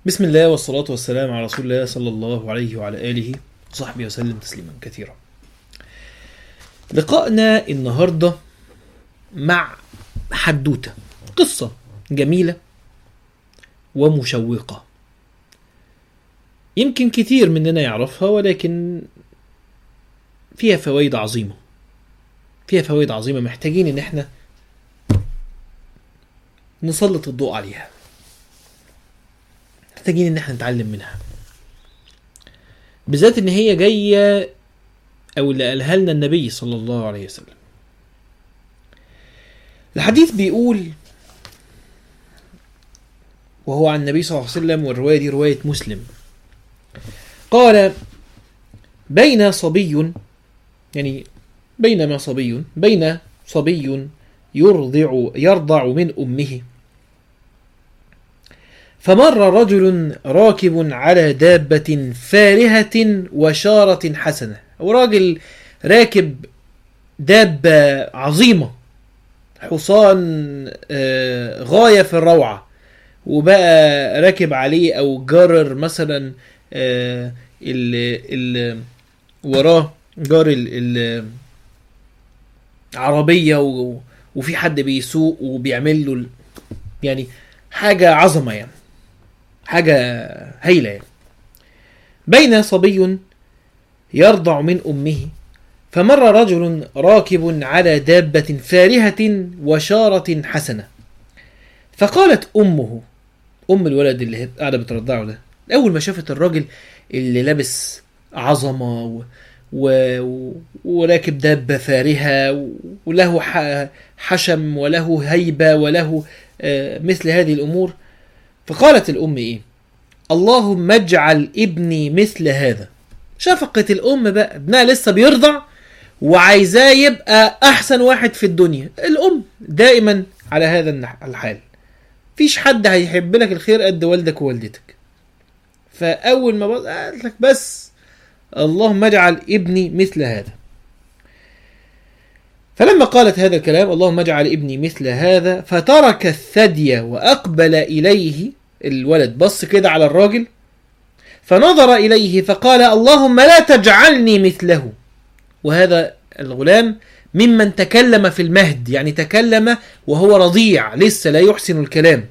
بسم الله والصلاة والسلام على رسول الله صلى الله عليه وعلى آله وصحبه وسلم تسليما كثيرا لقائنا النهاردة مع حدوتة قصة جميلة ومشوقة يمكن كثير مننا يعرفها ولكن فيها فوائد عظيمة فيها فوائد عظيمة محتاجين ان احنا نسلط الضوء عليها محتاجين ان احنا نتعلم منها بالذات ان هي جايه او اللي قالها لنا النبي صلى الله عليه وسلم الحديث بيقول وهو عن النبي صلى الله عليه وسلم والروايه دي روايه مسلم قال بين صبي يعني بينما صبي بين صبي يرضع يرضع من امه فمر رجل راكب على دابة فارهة وشارة حسنة وراجل راكب دابة عظيمة حصان آه، غاية في الروعة وبقى راكب عليه أو جرر مثلا آه، ال ال وراه جار ال ال عربية و- وفي حد بيسوق وبيعمل له ال- يعني حاجة عظمة يعني حاجة هايلة يعني. بين صبي يرضع من أمه فمر رجل راكب على دابة فارهة وشارة حسنة فقالت أمه أم الولد اللي هي قاعدة بترضعه ده أول ما شافت الراجل اللي لابس عظمة و... و... و... وراكب دابة فارهة و... وله ح... حشم وله هيبة وله آه، مثل هذه الأمور فقالت الأم إيه اللهم اجعل ابني مثل هذا شفقة الأم بقى ابنها لسه بيرضع وعايزاه يبقى أحسن واحد في الدنيا الأم دائما على هذا النح- الحال فيش حد هيحب لك الخير قد والدك ووالدتك فأول ما بص قالت لك بس اللهم اجعل ابني مثل هذا فلما قالت هذا الكلام اللهم اجعل ابني مثل هذا فترك الثدي وأقبل إليه الولد بص كده على الراجل فنظر إليه فقال اللهم لا تجعلني مثله وهذا الغلام ممن تكلم في المهد يعني تكلم وهو رضيع لسه لا يحسن الكلام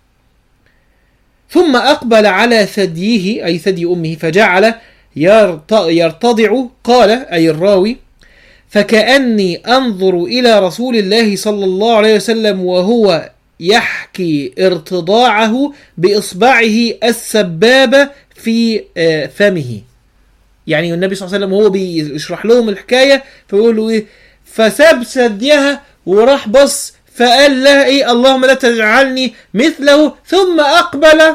ثم أقبل على ثديه أي ثدي أمه فجعل يرت- يرتضع قال أي الراوي فكأني أنظر إلى رسول الله صلى الله عليه وسلم وهو يحكي ارتضاعه بإصبعه السبابة في آه، فمه يعني النبي صلى الله عليه وسلم وهو بيشرح لهم الحكاية فيقول له إيه فساب ثديها وراح بص فقال لها إيه اللهم لا تجعلني مثله ثم أقبل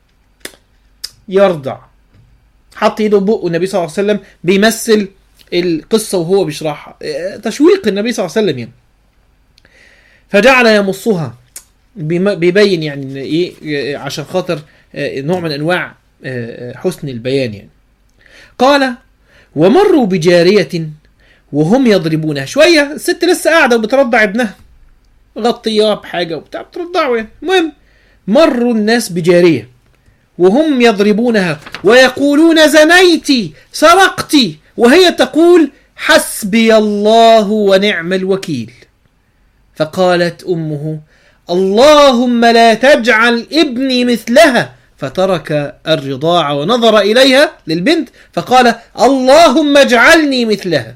يرضع حط ايده في بقه النبي صلى الله عليه وسلم بيمثل القصه وهو بيشرحها آه، تشويق النبي صلى الله عليه وسلم يعني فجعل يمصها بيم- بيبين يعني إن ايه آه، عشان خاطر آه، نوع من انواع آه، آه، حسن البيان يعني قال ومروا بجارية وهم يضربونها شوية الست لسه قاعدة وبترضع ابنها غطياه بحاجة وبتاع بترضعه يعني المهم مروا الناس بجارية وهم يضربونها ويقولون زنيت سرقت وهي تقول حسبي الله ونعم الوكيل فقالت امه اللهم لا تجعل ابني مثلها فترك الرضاع ونظر اليها للبنت فقال اللهم اجعلني مثلها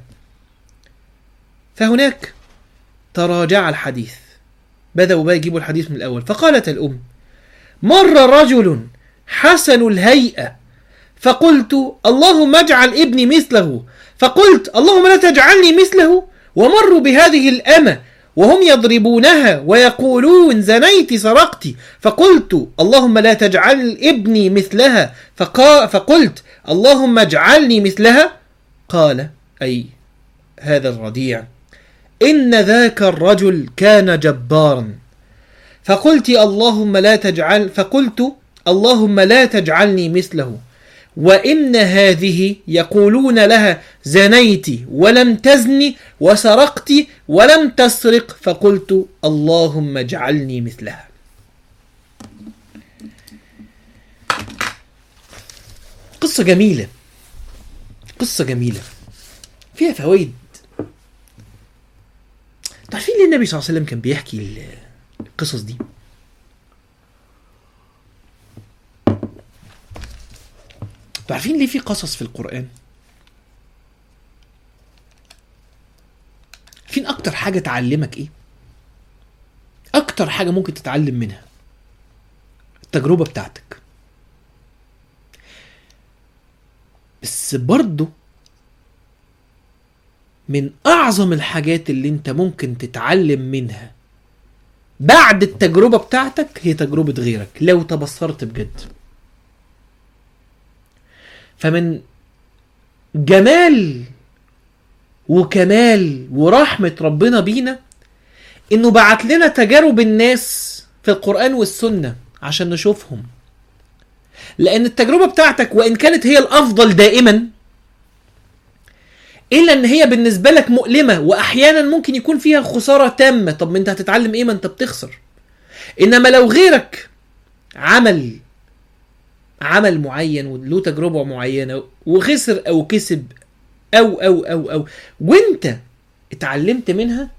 فهناك تراجع الحديث بدأوا بقى يجيبوا الحديث من الأول فقالت الأم مر رجل حسن الهيئة فقلت اللهم اجعل ابني مثله فقلت اللهم لا تجعلني مثله ومروا بهذه الأمة وهم يضربونها ويقولون زنيت سرقت فقلت اللهم لا تجعل ابني مثلها فقا فقلت اللهم اجعلني مثلها قال أي هذا الرضيع إن ذاك الرجل كان جبارا فقلت اللهم لا تجعل فقلت اللهم لا تجعلني مثله وإن هذه يقولون لها زنيت ولم تزني وسرقت ولم تسرق فقلت اللهم اجعلني مثلها قصة جميلة قصة جميلة فيها فوائد عارفين ليه النبي صلى الله عليه وسلم كان بيحكي ال- القصص دي عارفين ليه في قصص في القرآن عارفين أكتر حاجة تعلمك إيه أكتر حاجة ممكن تتعلم منها التجربة بتاعتك بس برضه من أعظم الحاجات اللي أنت ممكن تتعلم منها بعد التجربة بتاعتك هي تجربة غيرك لو تبصرت بجد فمن جمال وكمال ورحمة ربنا بينا انه بعت لنا تجارب الناس في القرآن والسنة عشان نشوفهم لان التجربة بتاعتك وان كانت هي الافضل دائما الا ان هي بالنسبة لك مؤلمة واحيانا ممكن يكون فيها خسارة تامة طب ما انت هتتعلم ايه ما انت بتخسر انما لو غيرك عمل عمل معين وله تجربة معينة وخسر او كسب او او او او وانت اتعلمت منها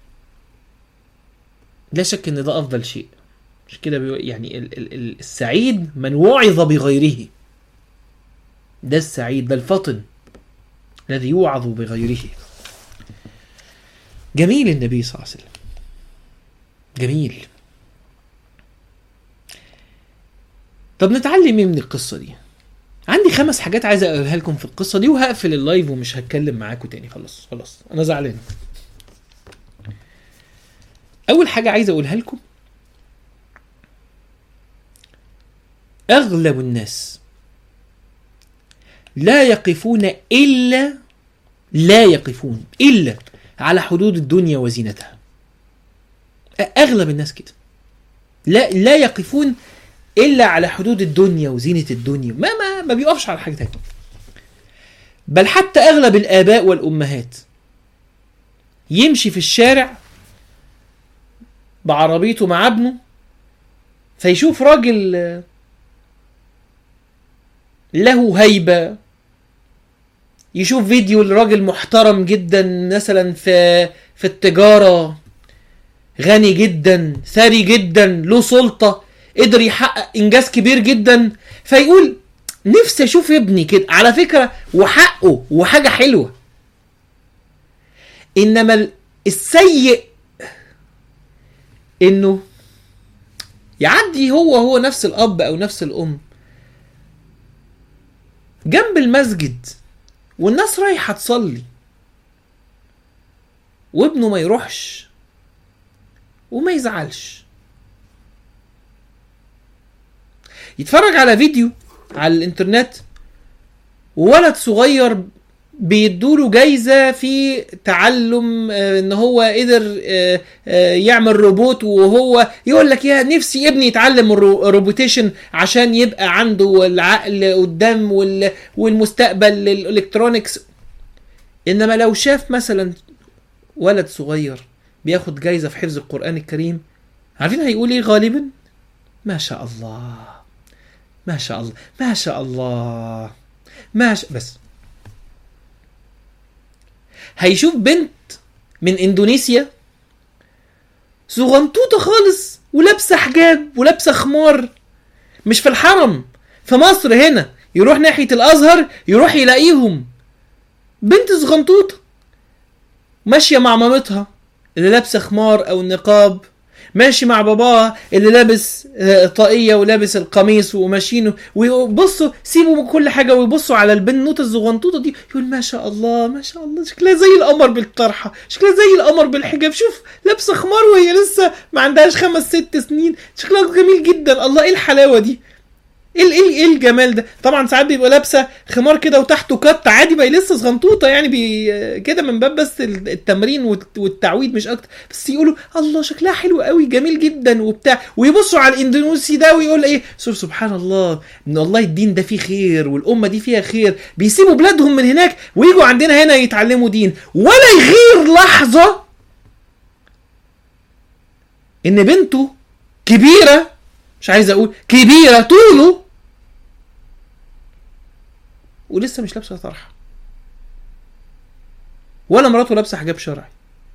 لا شك ان ده افضل شيء مش كده بيقول- يعني ال- ال- ال- السعيد من وعظ بغيره ده السعيد ده الفطن الذي يوعظ بغيره جميل النبي صلى الله عليه وسلم جميل طب نتعلم ايه من القصه دي عندي خمس حاجات عايز اقولها لكم في القصه دي وهقفل اللايف ومش هتكلم معاكم تاني خلاص خلاص انا زعلان اول حاجه عايز اقولها لكم اغلب الناس لا يقفون الا لا يقفون الا على حدود الدنيا وزينتها اغلب الناس كده لا لا يقفون الا على حدود الدنيا وزينه الدنيا ما ما ما بيقفش على حاجه تانية بل حتى اغلب الاباء والامهات يمشي في الشارع بعربيته مع ابنه فيشوف راجل آه، له هيبه يشوف فيديو لراجل محترم جدا مثلا في في التجاره غني جدا ثري جدا له سلطه قدر يحقق انجاز كبير جدا فيقول نفسي اشوف ابني كده على فكره وحقه وحاجه حلوه انما ال- السيء انه يعدي هو هو نفس الاب او نفس الام جنب المسجد والناس رايحه تصلي وابنه ما يروحش وما يزعلش يتفرج على فيديو على الانترنت وولد صغير بيدوله جايزة في تعلم آه، ان هو قدر آه، آه، يعمل روبوت وهو يقول لك يا نفسي ابني يتعلم الرو- الروبوتيشن عشان يبقى عنده العقل قدام وال- والمستقبل الالكترونيكس انما لو شاف مثلا ولد صغير بياخد جايزة في حفظ القرآن الكريم عارفين هيقول ايه غالبا ما شاء الله ما شاء الله ما شاء الله ما شاء بس هيشوف بنت من اندونيسيا صغنطوطة خالص ولابسة حجاب ولابسة خمار مش في الحرم في مصر هنا يروح ناحية الأزهر يروح يلاقيهم بنت صغنطوطة ماشية مع مامتها اللي لابسة خمار أو نقاب ماشي مع باباه اللي لابس آه، طاقية ولابس القميص وماشيين ويبصوا سيبوا من كل حاجة ويبصوا على البنوتة الزغنطوطة دي يقول ما شاء الله ما شاء الله شكلها زي القمر بالطرحة شكلها زي القمر بالحجاب شوف لابسة خمار وهي لسه ما عندهاش خمس ست سنين شكلها جميل جدا الله ايه الحلاوة دي ايه ال- ايه ال- ايه الجمال ده طبعا ساعات بيبقى لابسه خمار كده وتحته كت عادي بقى لسه صغنطوطه يعني بي كده من باب بس ال- التمرين والت- والتعويد مش اكتر بس يقولوا الله شكلها حلو قوي جميل جدا وبتاع ويبصوا على الاندونيسي ده ويقول ايه سب- سبحان الله ان والله الدين ده فيه خير والامه دي فيها خير بيسيبوا بلادهم من هناك ويجوا عندنا هنا يتعلموا دين ولا يغير لحظه ان بنته كبيره مش عايز اقول كبيره طوله ولسه مش لابسه طرحه ولا مراته لابسه حجاب شرعي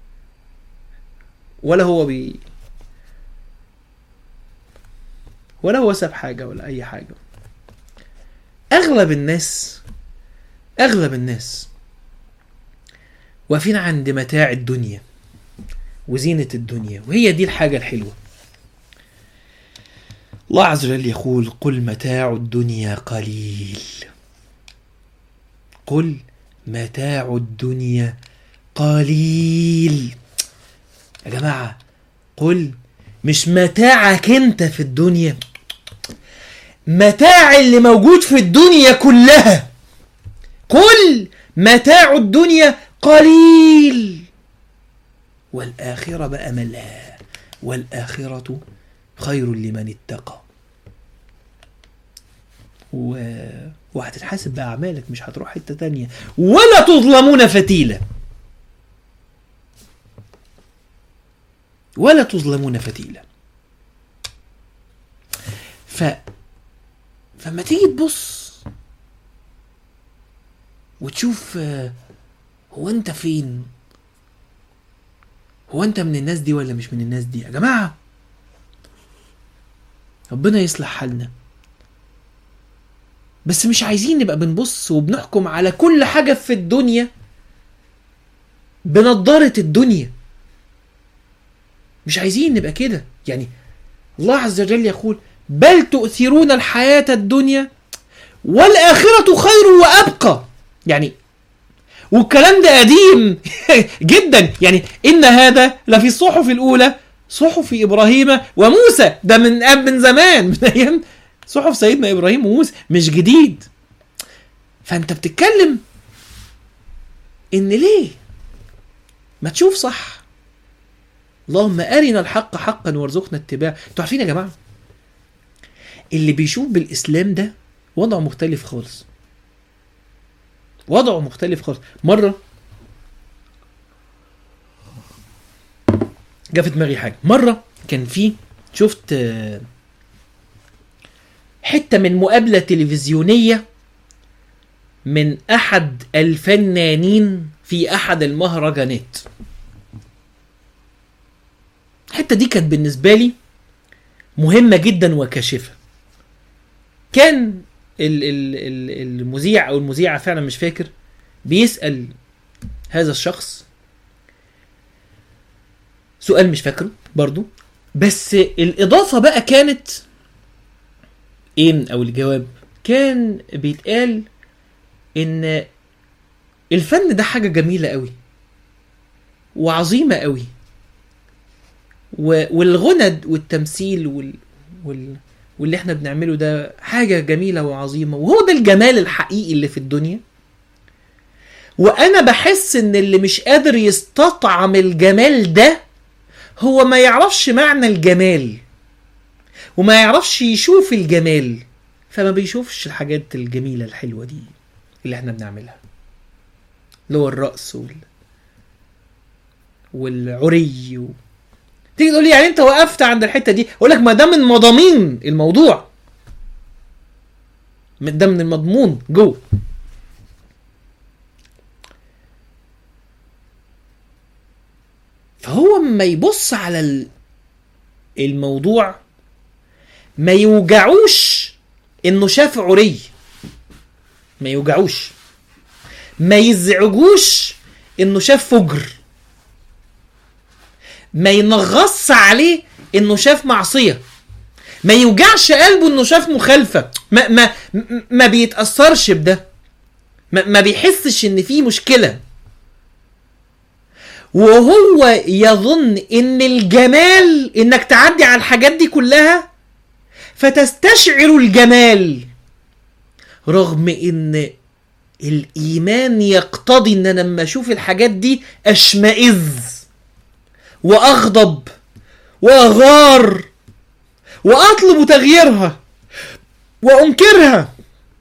ولا هو بي ولا هو ساب حاجه ولا اي حاجه اغلب الناس اغلب الناس واقفين عند متاع الدنيا وزينة الدنيا وهي دي الحاجة الحلوة الله عز وجل يقول قل متاع الدنيا قليل قل متاع الدنيا قليل يا جماعة قل مش متاعك انت في الدنيا متاع اللي موجود في الدنيا كلها قل متاع الدنيا قليل والآخرة بقى ملها والآخرة خير لمن اتقى و... وهتتحاسب بأعمالك مش هتروح حتة تانية ولا تظلمون فتيلة ولا تظلمون فتيلة ف فما تيجي تبص وتشوف آه، هو انت فين هو انت من الناس دي ولا مش من الناس دي يا جماعه ربنا يصلح حالنا بس مش عايزين نبقى بنبص وبنحكم على كل حاجه في الدنيا بنضاره الدنيا مش عايزين نبقى كده يعني الله عز وجل يقول بل تؤثرون الحياه الدنيا والاخره خير وابقى يعني والكلام ده قديم جدا يعني ان هذا لفي الصحف الاولى صحف ابراهيم وموسى ده من أب من زمان من ايام صحف سيدنا ابراهيم وموسى مش جديد فانت بتتكلم ان ليه ما تشوف صح اللهم ارنا الحق حقا وارزقنا اتباعه انتوا عارفين يا جماعه اللي بيشوف بالاسلام ده وضعه مختلف خالص وضعه مختلف خالص مره جه في دماغي حاجه مره كان في شفت آه، حته من مقابله تلفزيونيه من احد الفنانين في احد المهرجانات الحته دي كانت بالنسبه لي مهمه جدا وكاشفه كان ال- ال- ال- المذيع او المذيعه فعلا مش فاكر بيسال هذا الشخص سؤال مش فاكره برضو بس الاضافه بقى كانت ايه او الجواب كان بيتقال ان الفن ده حاجه جميله قوي وعظيمه قوي و- والغنى والتمثيل وال... وال... واللي احنا بنعمله ده حاجة جميلة وعظيمة وهو ده الجمال الحقيقي اللي في الدنيا وانا بحس ان اللي مش قادر يستطعم الجمال ده هو ما يعرفش معنى الجمال وما يعرفش يشوف الجمال فما بيشوفش الحاجات الجميلة الحلوة دي اللي احنا بنعملها اللي هو الرقص وال... والعري و... تيجي تقول لي يعني انت وقفت عند الحته دي اقول لك ما ده من مضامين الموضوع من- ده من المضمون جوه فهو اما يبص على ال- الموضوع ما يوجعوش انه شاف عري ما يوجعوش ما يزعجوش انه شاف فجر ما ينغص عليه انه شاف معصيه ما يوجعش قلبه انه شاف مخالفه ما ما م- ما بيتاثرش بده ما, ما بيحسش ان في مشكله وهو يظن ان الجمال انك تعدي على الحاجات دي كلها فتستشعر الجمال رغم ان الايمان يقتضي ان انا لما اشوف الحاجات دي اشمئز واغضب واغار واطلب تغييرها وانكرها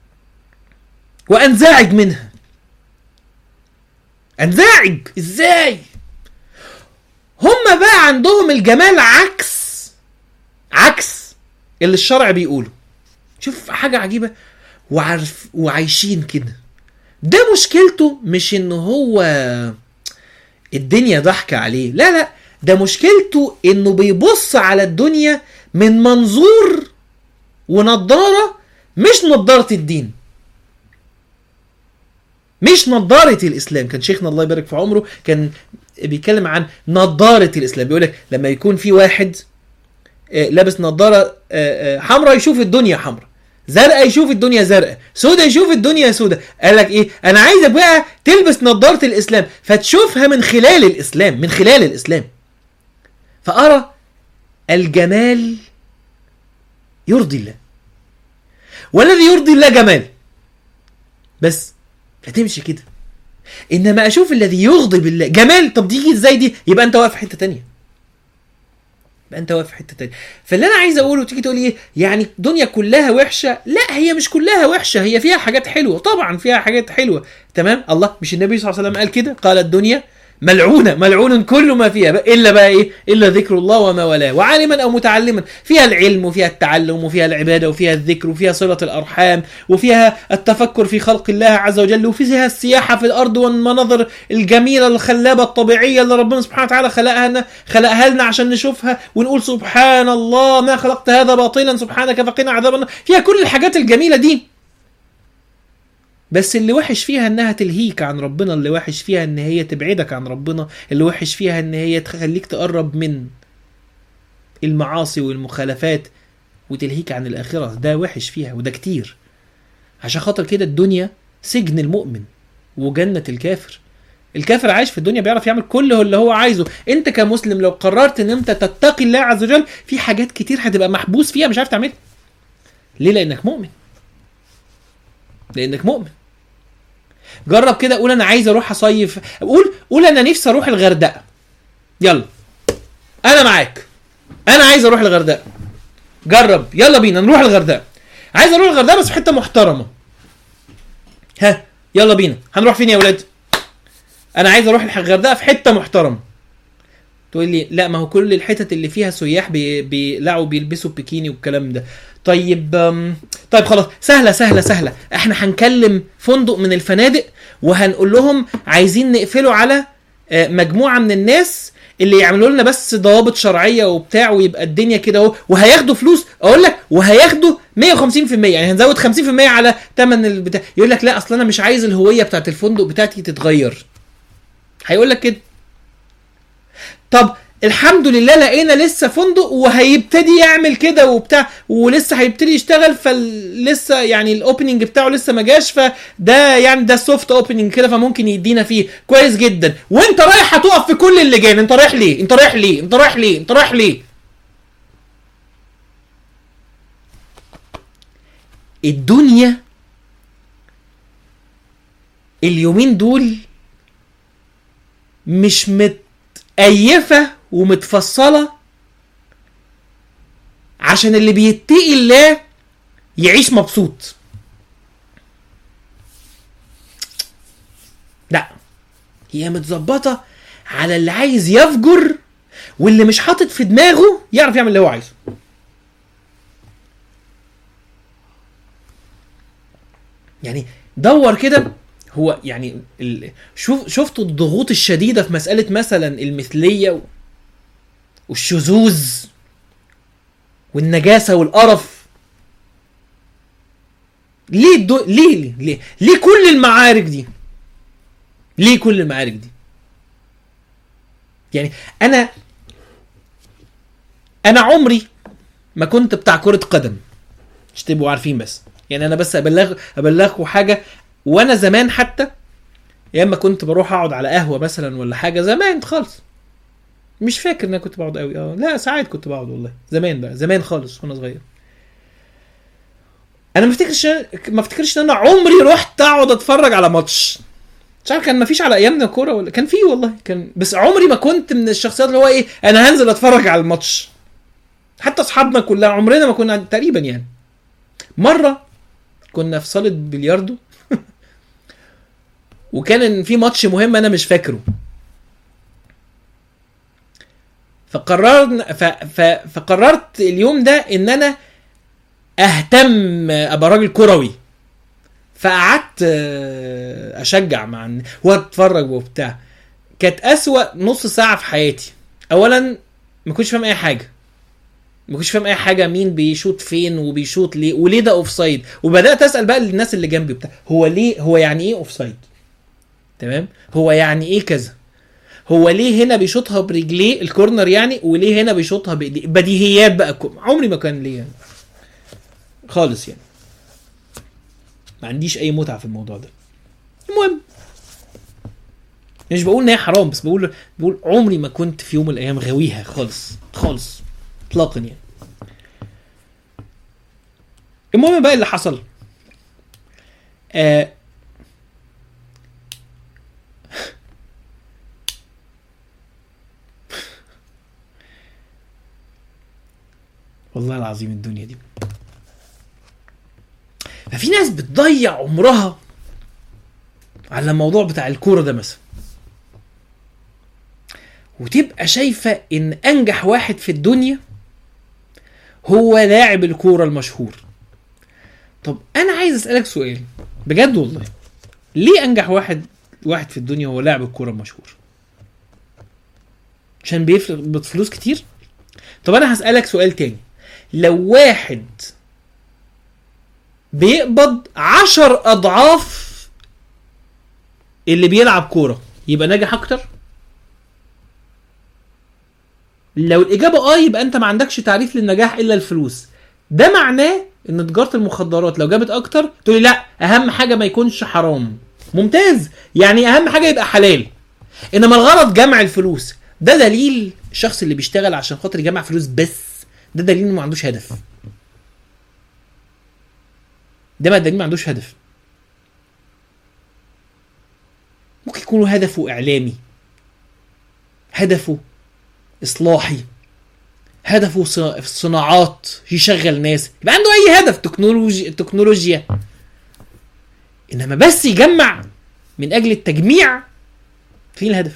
وانزعج منها انزعج ازاي هم بقى عندهم الجمال عكس عكس اللي الشرع بيقوله شوف حاجة عجيبة وعارف وعايشين كده ده مشكلته مش ان هو الدنيا ضحكة عليه لا لا ده مشكلته انه بيبص على الدنيا من منظور ونضارة مش نضارة الدين مش نضارة الإسلام كان شيخنا الله يبارك في عمره كان بيتكلم عن نضارة الإسلام بيقول لك لما يكون في واحد آه، لابس نضارة حمراء يشوف الدنيا حمراء زرقاء يشوف الدنيا زرقاء سوداء يشوف الدنيا سوداء قال لك ايه انا عايزك بقى تلبس نضارة الاسلام فتشوفها من خلال الاسلام من خلال الاسلام فارى الجمال يرضي الله والذي يرضي الله جمال بس فتمشي كده انما اشوف الذي يغضب الله جمال طب دي ازاي دي يبقى انت واقف في حته تانية يبقى انت واقف في حته تانية فاللي انا عايز اقوله تيجي تقول ايه يعني الدنيا كلها وحشه لا هي مش كلها وحشه هي فيها حاجات حلوه طبعا فيها حاجات حلوه تمام الله مش النبي صلى الله عليه وسلم قال كده قال الدنيا ملعونه ملعون كل ما فيها بقى الا بقى ايه الا ذكر الله وما والاه وعالما او متعلما فيها العلم وفيها التعلم وفيها العباده وفيها الذكر وفيها صله الارحام وفيها التفكر في خلق الله عز وجل وفيها السياحه في الارض والمناظر الجميله الخلابه الطبيعيه اللي ربنا سبحانه وتعالى خلقها لنا خلقها لنا عشان نشوفها ونقول سبحان الله ما خلقت هذا باطلا سبحانك فقنا عذاب النار فيها كل الحاجات الجميله دي بس اللي وحش فيها انها تلهيك عن ربنا اللي وحش فيها ان هي تبعدك عن ربنا اللي وحش فيها ان هي تخليك تقرب من المعاصي والمخالفات وتلهيك عن الاخره ده وحش فيها وده كتير عشان خاطر كده الدنيا سجن المؤمن وجنة الكافر الكافر عايش في الدنيا بيعرف يعمل كل اللي هو عايزه انت كمسلم لو قررت ان انت تتقي الله عز وجل في حاجات كتير هتبقى محبوس فيها مش عارف تعملها ليه لانك مؤمن لانك مؤمن جرب كده قول انا عايز اروح اصيف قول قول انا نفسي اروح الغردقه يلا انا معاك انا عايز اروح الغردقه جرب يلا بينا نروح الغردقه عايز اروح الغردقه بس في حته محترمه ها يلا بينا هنروح فين يا ولاد انا عايز اروح الغردقه في حته محترمه تقول لي لا ما هو كل الحتت اللي فيها سياح بي- بيقلعوا بيلبسوا بيكيني والكلام ده طيب أم، طيب خلاص سهله سهله سهله احنا هنكلم فندق من الفنادق وهنقول لهم عايزين نقفله على آه، مجموعه من الناس اللي يعملوا لنا بس ضوابط شرعيه وبتاع ويبقى الدنيا كده اهو وهياخدوا فلوس اقول لك وهياخدوا 150% يعني هنزود 50% على ثمن البتاع يقول لك لا اصل انا مش عايز الهويه بتاعت الفندق بتاعتي تتغير هيقول لك كده طب الحمد لله لقينا لسه فندق وهيبتدي يعمل كده وبتاع ولسه هيبتدي يشتغل فلسه يعني الاوبننج بتاعه لسه ما جاش فده يعني ده سوفت اوبننج كده فممكن يدينا فيه كويس جدا وانت رايح هتقف في كل اللجان انت رايح ليه انت رايح ليه انت رايح ليه انت رايح ليه الدنيا اليومين دول مش متأيفة ومتفصلة عشان اللي بيتقي الله يعيش مبسوط لا هي متظبطة على اللي عايز يفجر واللي مش حاطط في دماغه يعرف يعمل اللي هو عايزه يعني دور كده هو يعني ال... شوف شفتوا الضغوط الشديده في مساله مثلا المثليه و... والشذوذ والنجاسه والقرف ليه الدو... ليه ليه ليه ليه كل المعارك دي ليه كل المعارك دي يعني انا انا عمري ما كنت بتاع كره قدم مش تبقوا عارفين بس يعني انا بس ابلغ ابلغكم حاجه وانا زمان حتى يا اما كنت بروح اقعد على قهوه مثلا ولا حاجه زمان خالص مش فاكر ان انا كنت بقعد قوي اه لا ساعات كنت بقعد والله زمان بقى زمان خالص وانا صغير انا ما افتكرش ما افتكرش ان انا عمري رحت اقعد اتفرج على ماتش مش عارف كان ما فيش على ايامنا كوره ولا كان في والله كان بس عمري ما كنت من الشخصيات اللي هو ايه انا هنزل اتفرج على الماتش حتى اصحابنا كلها عمرنا ما كنا تقريبا يعني مره كنا في صاله بلياردو وكان في ماتش مهم انا مش فاكره فقررنا ف... ف... فقررت اليوم ده ان انا اهتم ابقى راجل كروي فقعدت آه، اشجع مع الن- واتفرج وبتاع كانت اسوأ نص ساعه في حياتي اولا ما كنتش فاهم اي حاجه ما كنتش فاهم اي حاجه مين بيشوط فين وبيشوط ليه وليه ده اوف سايد وبدات اسال بقى الناس اللي جنبي بتاع هو ليه هو يعني ايه اوف سايد تمام هو يعني ايه كذا هو ليه هنا بيشوطها برجليه الكورنر يعني وليه هنا بيشوطها بايديه بديهيات بقى كو- عمري ما كان ليا خالص يعني ما عنديش اي متعه في الموضوع ده المهم مش بقول ان هي حرام بس بقول بقول عمري ما كنت في يوم من الايام غاويها خالص خالص اطلاقا يعني المهم بقى اللي حصل آه والله العظيم الدنيا دي ففي ناس بتضيع عمرها على الموضوع بتاع الكورة ده مثلا وتبقى شايفة ان انجح واحد في الدنيا هو لاعب الكورة المشهور طب انا عايز اسألك سؤال بجد والله ليه انجح واحد واحد في الدنيا هو لاعب الكورة المشهور عشان بيفرق فلوس كتير طب انا هسألك سؤال تاني لو واحد بيقبض عشر اضعاف اللي بيلعب كورة يبقى ناجح اكتر لو الاجابة اه يبقى انت ما عندكش تعريف للنجاح الا الفلوس ده معناه ان تجارة المخدرات لو جابت اكتر تقولي لا اهم حاجة ما يكونش حرام ممتاز يعني اهم حاجة يبقى حلال انما الغرض جمع الفلوس ده دليل الشخص اللي بيشتغل عشان خاطر يجمع فلوس بس ده دليل انه ما عندوش هدف ده بقى دليل ما عندوش هدف ممكن يكون هدفه اعلامي هدفه اصلاحي هدفه ص- في صناعات يشغل ناس يبقى عنده اي هدف تكنولوجيا تكنولوجيا انما بس يجمع من اجل التجميع فين الهدف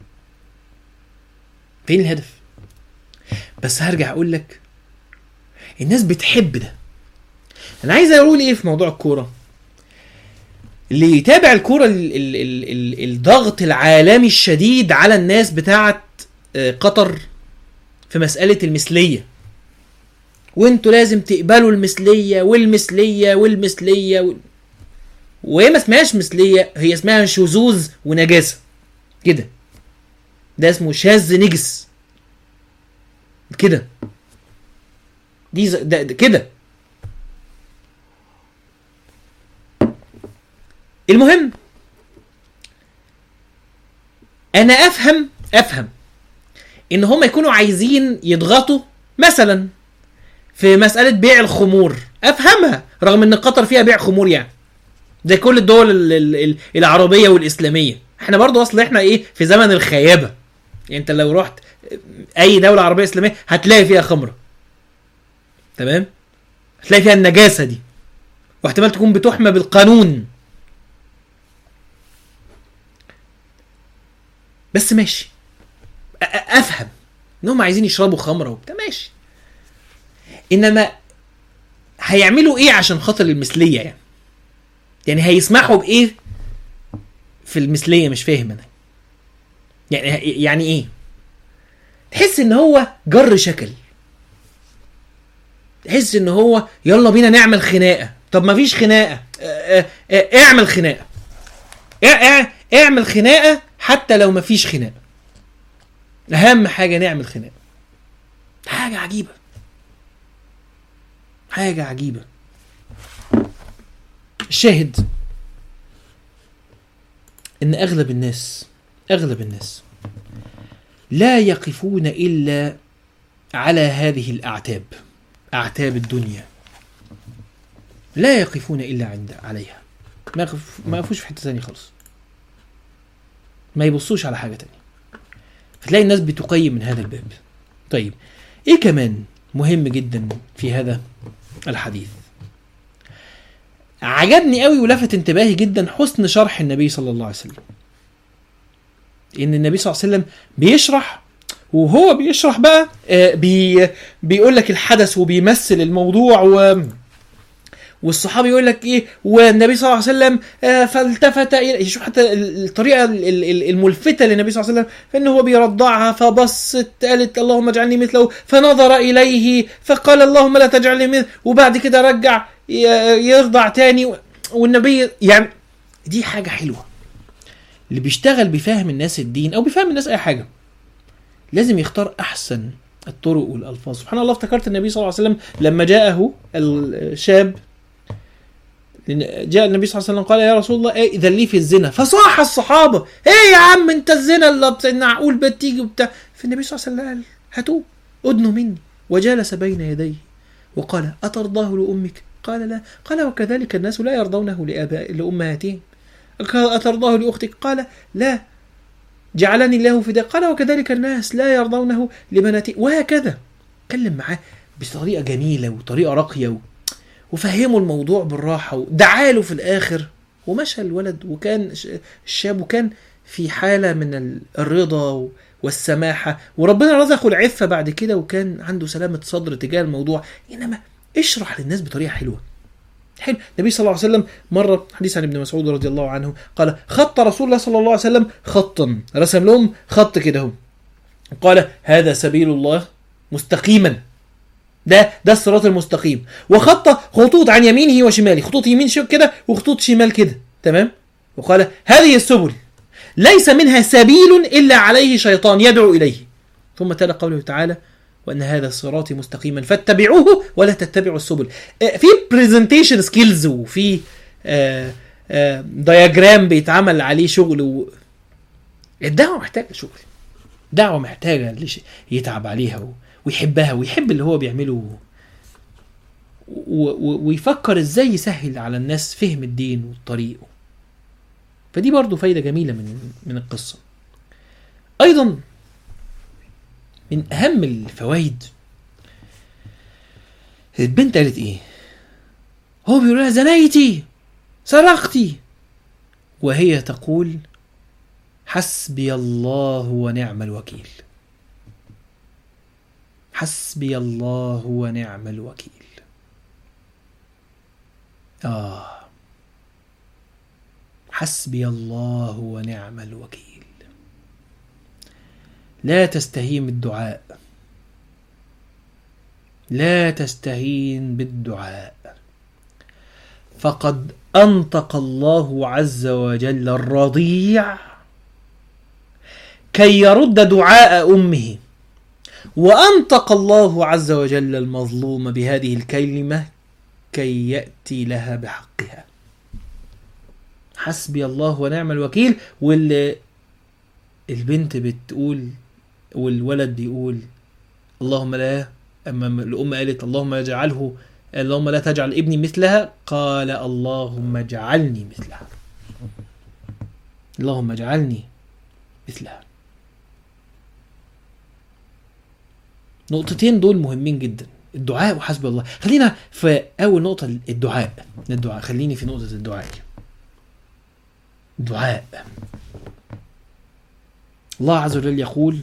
فين الهدف بس هرجع اقول لك الناس بتحب ده انا عايز اقول ايه في موضوع الكوره اللي يتابع الكوره ال ال ال ال الضغط العالمي الشديد على الناس بتاعه آه، قطر في مساله المثليه وانتوا لازم تقبلوا المثليه والمثليه والمثليه وال... وهي ما اسمهاش مثليه هي اسمها شذوذ ونجاسه كده ده اسمه شاذ نجس كده دي ز- ده, ده كده المهم انا افهم افهم ان هم يكونوا عايزين يضغطوا مثلا في مسألة بيع الخمور افهمها رغم ان قطر فيها بيع خمور يعني زي كل الدول ال- ال- ال- العربية والإسلامية احنا برضو اصل احنا ايه في زمن الخيابة يعني انت لو رحت اي دولة عربية إسلامية هتلاقي فيها خمرة تمام هتلاقي فيها النجاسة دي واحتمال تكون بتحمى بالقانون بس ماشي أ- أ- افهم انهم عايزين يشربوا خمره وبتاع ماشي انما هيعملوا ايه عشان خاطر المثليه يعني يعني هيسمحوا بايه في المثليه مش فاهم انا يعني يعني ايه تحس ان هو جر شكل تحس ان هو يلا بينا نعمل خناقه طب ما فيش خناقه اه اه اه اعمل خناقه اه اه اعمل خناقه حتى لو ما فيش خناقه اهم حاجه نعمل خناقه حاجه عجيبه حاجه عجيبه الشاهد ان اغلب الناس اغلب الناس لا يقفون الا على هذه الاعتاب اعتاب الدنيا لا يقفون الا عند عليها ما يقف ما يقفوش في حته ثانيه خالص ما يبصوش على حاجه تانية فتلاقي الناس بتقيم من هذا الباب طيب ايه كمان مهم جدا في هذا الحديث عجبني قوي ولفت انتباهي جدا حسن شرح النبي صلى الله عليه وسلم ان النبي صلى الله عليه وسلم بيشرح وهو بيشرح بقى آه، بي بيقول لك الحدث وبيمثل الموضوع و والصحابي يقول لك ايه والنبي صلى الله عليه وسلم آه، فالتفت الى شوف حتى ال- الطريقه ال- ال- الملفته للنبي صلى الله عليه وسلم فانه هو بيرضعها فبصت قالت اللهم اجعلني مثله فنظر اليه فقال اللهم لا تجعلني مثله وبعد كده رجع ي- يرضع تاني و- والنبي يعني دي حاجه حلوه اللي بيشتغل بيفهم الناس الدين او بيفهم الناس اي حاجه لازم يختار احسن الطرق والالفاظ سبحان الله افتكرت النبي صلى الله عليه وسلم لما جاءه الشاب لأن جاء النبي صلى الله عليه وسلم قال يا رسول الله ايه اذا لي في الزنا فصاح الصحابه ايه يا عم انت الزنا اللي بت- معقول بتيجي وبتاع فالنبي صلى الله عليه وسلم قال هاتوه ادنوا مني وجلس بين يديه وقال اترضاه لامك قال لا قال وكذلك الناس لا يرضونه لاباء لامهاتهم قال اترضاه لاختك قال لا جعلني الله فداء قال وكذلك الناس لا يرضونه لبناتهم وهكذا اتكلم معاه بطريقه جميله وطريقه راقيه و... وفهموا الموضوع بالراحه ودعا له في الاخر ومشى الولد وكان ش- الشاب وكان في حاله من ال- الرضا و- والسماحه وربنا رزقه العفه بعد كده وكان عنده سلامه صدر تجاه الموضوع انما اشرح للناس بطريقه حلوه حلو النبي صلى الله عليه وسلم مرة حديث عن ابن مسعود رضي الله عنه قال خط رسول الله صلى الله عليه وسلم خطا رسم لهم خط كده اهو قال هذا سبيل الله مستقيما ده ده الصراط المستقيم وخط خطوط عن يمينه وشماله خطوط يمين شو كده وخطوط شمال كده تمام وقال هذه السبل ليس منها سبيل الا عليه شيطان يدعو اليه ثم تلا قوله تعالى وان هذا صراطي مستقيما فاتبعوه ولا تتبعوا السبل آه، في برزنتيشن سكيلز وفي دياجرام بيتعمل عليه شغل و... الدعوه محتاجه شغل دعوه محتاجه اللي ش- يتعب عليها و... ويحبها ويحب اللي هو بيعمله و... و... ويفكر ازاي يسهل على الناس فهم الدين والطريق فدي برضو فايده جميله من من القصه ايضا من اهم الفوائد البنت قالت ايه هو بيقول لها زنيتي سرقتي وهي تقول حسبي الله ونعم الوكيل حسبي الله ونعم الوكيل آه حسبي الله ونعم الوكيل لا تستهين بالدعاء لا تستهين بالدعاء فقد انطق الله عز وجل الرضيع كي يرد دعاء امه وانطق الله عز وجل المظلوم بهذه الكلمه كي ياتي لها بحقها حسبي الله ونعم الوكيل واللي البنت بتقول والولد بيقول اللهم لا اما الام قالت اللهم اجعله اللهم لا تجعل ابني مثلها قال اللهم اجعلني مثلها اللهم اجعلني مثلها نقطتين دول مهمين جدا الدعاء وحسبي الله خلينا في اول نقطه الدعاء الدعاء خليني في نقطه الدعاء دعاء الله عز وجل يقول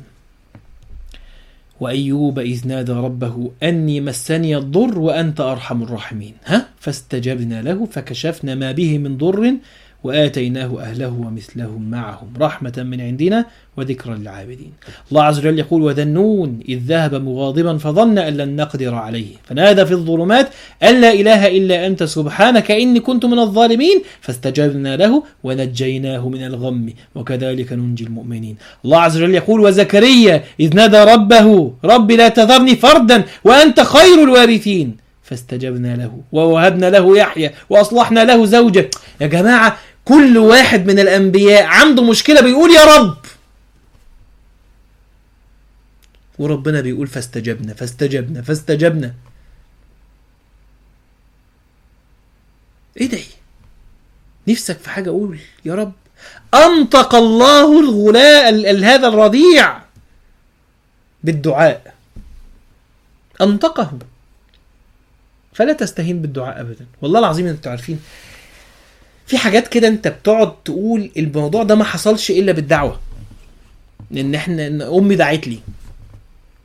وأيوب إذ نادى ربه أني مسني الضر وأنت أرحم الراحمين ها فاستجبنا له فكشفنا ما به من ضر وآتيناه أهله ومثلهم معهم رحمة من عندنا وذكرى للعابدين الله عز وجل يقول وذنون إذ ذهب مغاضبا فظن أن لن نقدر عليه فنادى في الظلمات أن لا إله إلا أنت سبحانك إني كنت من الظالمين فاستجبنا له ونجيناه من الغم وكذلك ننجي المؤمنين الله عز وجل يقول وزكريا إذ نادى ربه رب لا تذرني فردا وأنت خير الوارثين فاستجبنا له ووهبنا له يحيى وأصلحنا له زوجه يا جماعة كل واحد من الأنبياء عنده مشكلة بيقول يا رب وربنا بيقول فاستجبنا فاستجبنا فاستجبنا ادعي نفسك في حاجة قول يا رب أنطق الله الغلاء ال- ال- هذا الرضيع بالدعاء أنطقه فلا تستهين بالدعاء أبدا والله العظيم أنتوا عارفين في حاجات كده أنت بتقعد تقول الموضوع ده ما حصلش إلا بالدعوة إن إحنا إن أمي دعت لي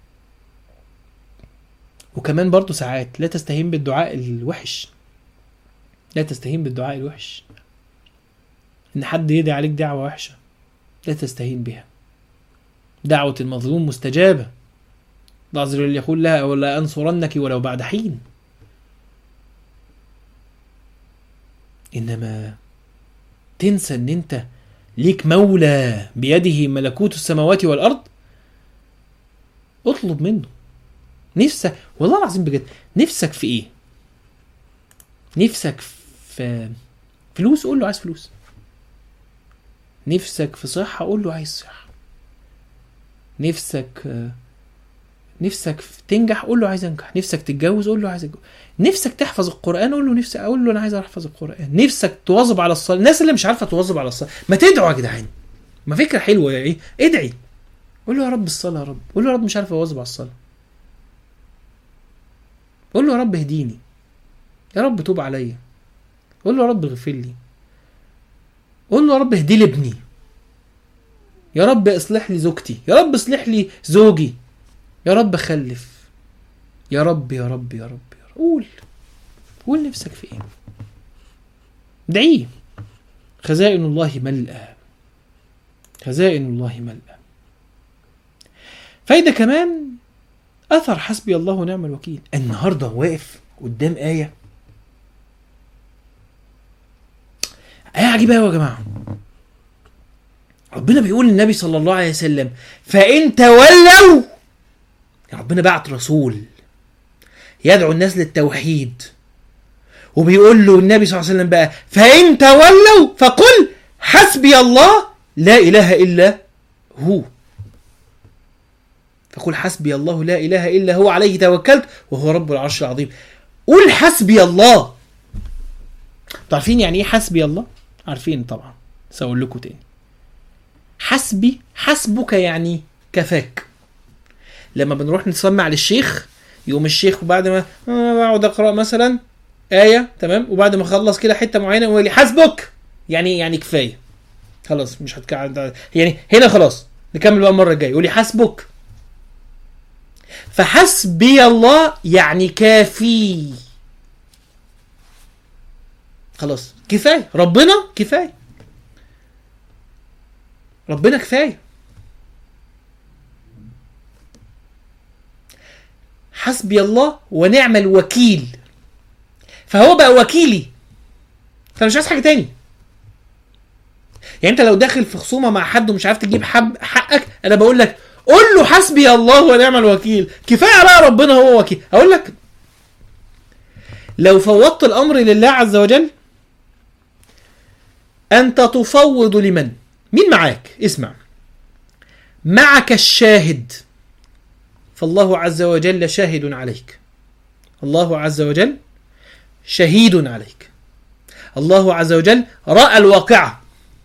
وكمان برضو ساعات لا تستهين بالدعاء الوحش لا تستهين بالدعاء الوحش ان حد يدعي عليك دعوه وحشه لا تستهين بها دعوه المظلوم مستجابه الله عز وجل يقول لها ولا انصرنك ولو بعد حين انما تنسى ان انت ليك مولى بيده ملكوت السماوات والارض اطلب منه نفسك والله العظيم بجد نفسك في ايه نفسك في فلوس قول له عايز فلوس نفسك في صحة قول له عايز صحة نفسك آه، نفسك في- تنجح قول له عايز انجح نفسك تتجوز قول له عايز اتجوز نفسك تحفظ القرآن قول له نفسي اقول له انا عايز احفظ القرآن نفسك تواظب على الصلاة الناس اللي مش عارفة تواظب على الصلاة ما تدعوا يا جدعان ما فكرة حلوة يا ايه ادعي قول له يا رب الصلاة يا رب قول له يا رب مش عارف اواظب على الصلاة قول له يا رب اهديني يا رب توب عليا قول له يا رب اغفر لي قول له يا رب اهدي لي ابني يا رب اصلح لي زوجتي يا رب اصلح لي زوجي يا رب خلف يا رب يا رب يا رب, يا رب. قول قول نفسك في ايه ادعيه خزائن الله ملأى خزائن الله ملأى فايدة كمان أثر حسبي الله ونعم الوكيل النهاردة واقف قدام آية آية عجيبة أوي يا جماعة ربنا بيقول للنبي صلى الله عليه وسلم فإن تولوا يا ربنا بعت رسول يدعو الناس للتوحيد وبيقول له النبي صلى الله عليه وسلم بقى فإن تولوا فقل حسبي الله لا إله إلا هو فقل حسبي الله لا إله إلا هو عليه توكلت وهو رب العرش العظيم قول حسبي الله عارفين يعني ايه حسبي الله عارفين طبعا سأقول لكم تاني حسبي حسبك يعني كفاك لما بنروح نسمع للشيخ يقوم الشيخ بعد ما آه، بقعد اقرا مثلا ايه تمام وبعد ما اخلص كده حته معينه يقول لي حسبك يعني يعني كفايه خلاص مش هتكعب يعني هنا خلاص نكمل بقى المره الجايه يقول لي حسبك فحسبي الله يعني كافي خلاص كفايه ربنا كفايه ربنا كفايه حسبي الله ونعم الوكيل فهو بقى وكيلي فانا مش عايز حاجه تاني يعني انت لو داخل في خصومه مع حد ومش عارف تجيب حب حقك انا بقول لك قول له حسبي الله ونعم الوكيل كفايه بقى ربنا هو وكيل اقول لك لو فوضت الامر لله عز وجل انت تفوض لمن مين معاك اسمع معك الشاهد فالله عز وجل شاهد عليك الله عز وجل شهيد عليك الله عز وجل راى الواقعه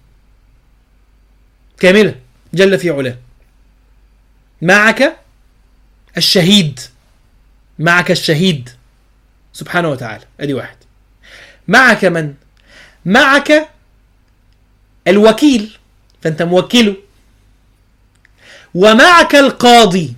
كامله جل في علاه معك الشهيد معك الشهيد سبحانه وتعالى ادي واحد معك من معك الوكيل فانت موكله ومعك القاضي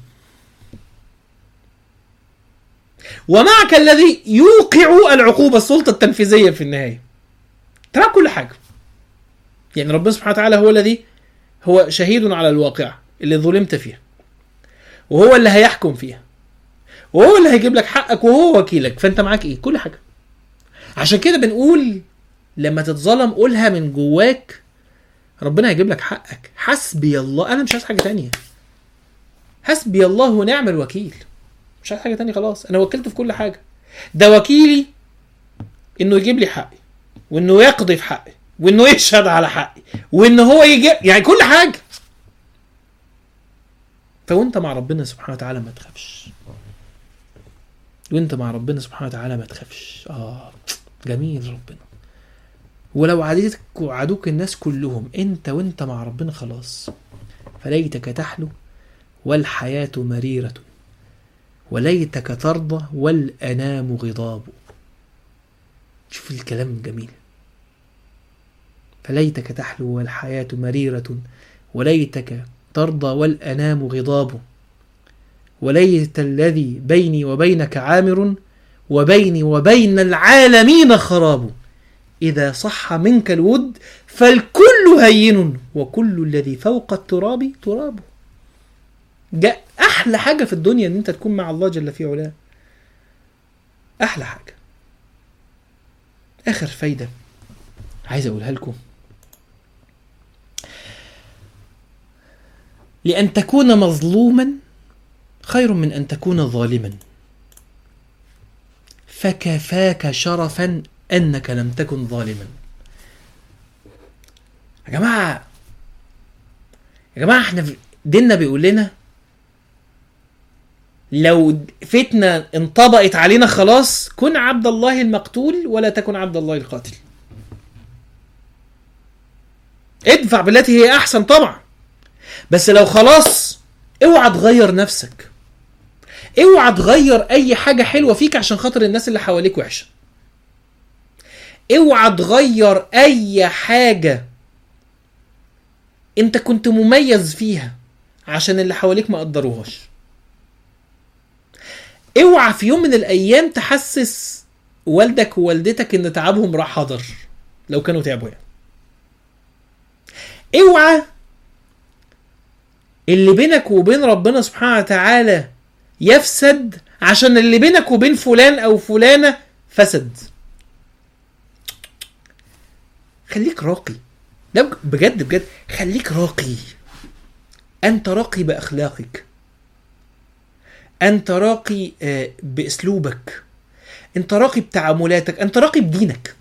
ومعك الذي يوقع العقوبة السلطة التنفيذية في النهاية ترى كل حاجة يعني ربنا سبحانه وتعالى هو الذي هو شهيد على الواقع اللي ظلمت فيها وهو اللي هيحكم فيها وهو اللي هيجيب لك حقك وهو وكيلك فانت معاك ايه كل حاجة عشان كده بنقول لما تتظلم قولها من جواك ربنا هيجيب لك حقك حسبي الله انا مش عايز حاجة تانية حسبي الله ونعم الوكيل مش عايز حاجه تانية خلاص انا وكلته في كل حاجه ده وكيلي انه يجيب لي حقي وانه يقضي في حقي وانه يشهد على حقي وان هو يجيب يعني كل حاجه فوانت مع ربنا سبحانه وتعالى ما تخافش وانت مع ربنا سبحانه وتعالى ما تخافش اه جميل ربنا ولو عادتك وعدوك الناس كلهم انت وانت مع ربنا خلاص فليتك تحلو والحياة مريرة وليتك ترضى والأنام غضاب شوف الكلام الجميل فليتك تحلو والحياة مريرة وليتك ترضى والأنام غضاب وليت الذي بيني وبينك عامر وبيني وبين العالمين خراب إذا صح منك الود فالكل هين وكل الذي فوق التراب ترابه جاء أحلى حاجة في الدنيا إن أنت تكون مع الله جل في علاه أحلى حاجة آخر فايدة عايز أقولها لكم لأن تكون مظلوما خير من أن تكون ظالما فكفاك شرفا أنك لم تكن ظالما يا جماعة يا جماعة احنا في- ديننا بيقول لنا لو فتنة انطبقت علينا خلاص كن عبد الله المقتول ولا تكن عبد الله القاتل ادفع بالتي هي احسن طبعا بس لو خلاص اوعى تغير نفسك اوعى تغير اي حاجة حلوة فيك عشان خاطر الناس اللي حواليك وحشة اوعى تغير اي حاجة انت كنت مميز فيها عشان اللي حواليك ما قدروهاش اوعى في يوم من الايام تحسس والدك ووالدتك ان تعبهم راح حضر لو كانوا تعبوا يعني اوعى اللي بينك وبين ربنا سبحانه وتعالى يفسد عشان اللي بينك وبين فلان او فلانه فسد خليك راقي ده بجد بجد خليك راقي انت راقي باخلاقك انت راقي آه، باسلوبك انت راقي بتعاملاتك انت راقي بدينك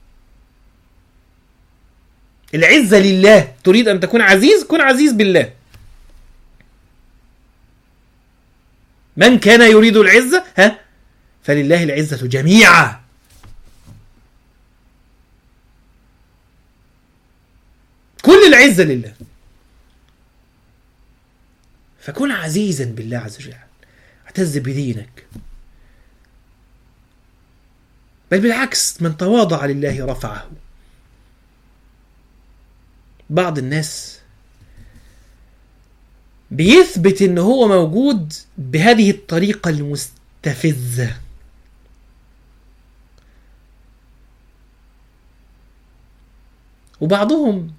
العزة لله تريد أن تكون عزيز كن عزيز بالله من كان يريد العزة ها فلله العزة جميعا كل العزة لله فكن عزيزا بالله عز وجل اعتز بدينك بل بالعكس من تواضع لله رفعه بعض الناس بيثبت ان هو موجود بهذه الطريقة المستفزة وبعضهم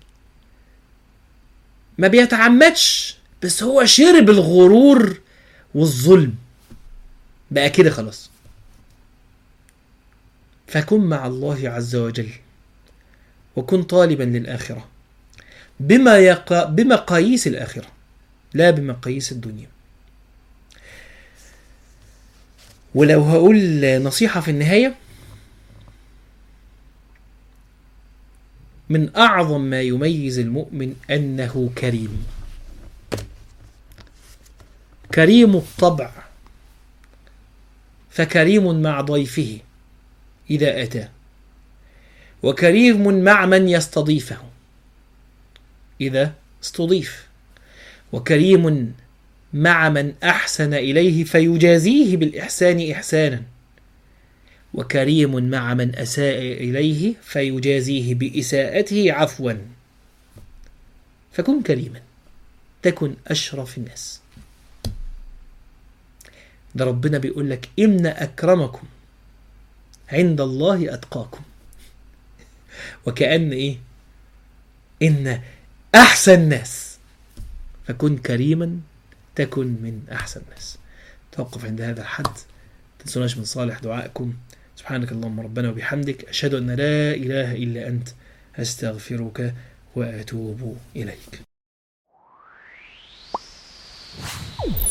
ما بيتعمدش بس هو شرب الغرور والظلم بقى كده خلاص فكن مع الله عز وجل وكن طالبا للآخرة بما يق... بمقاييس الآخرة لا بمقاييس الدنيا ولو هقول نصيحة في النهاية من أعظم ما يميز المؤمن أنه كريم كريم الطبع فكريم مع ضيفه إذا أتى وكريم مع من يستضيفه إذا استضيف وكريم مع من أحسن إليه فيجازيه بالإحسان إحسانا وكريم مع من أساء إليه فيجازيه بإساءته عفوا فكن كريما تكن أشرف الناس ده ربنا بيقول لك إن أكرمكم عند الله أتقاكم وكأن إيه إن أحسن الناس فكن كريما تكن من أحسن الناس توقف عند هذا الحد تنسوناش من صالح دعائكم سبحانك اللهم ربنا وبحمدك أشهد أن لا إله إلا أنت أستغفرك وأتوب إليك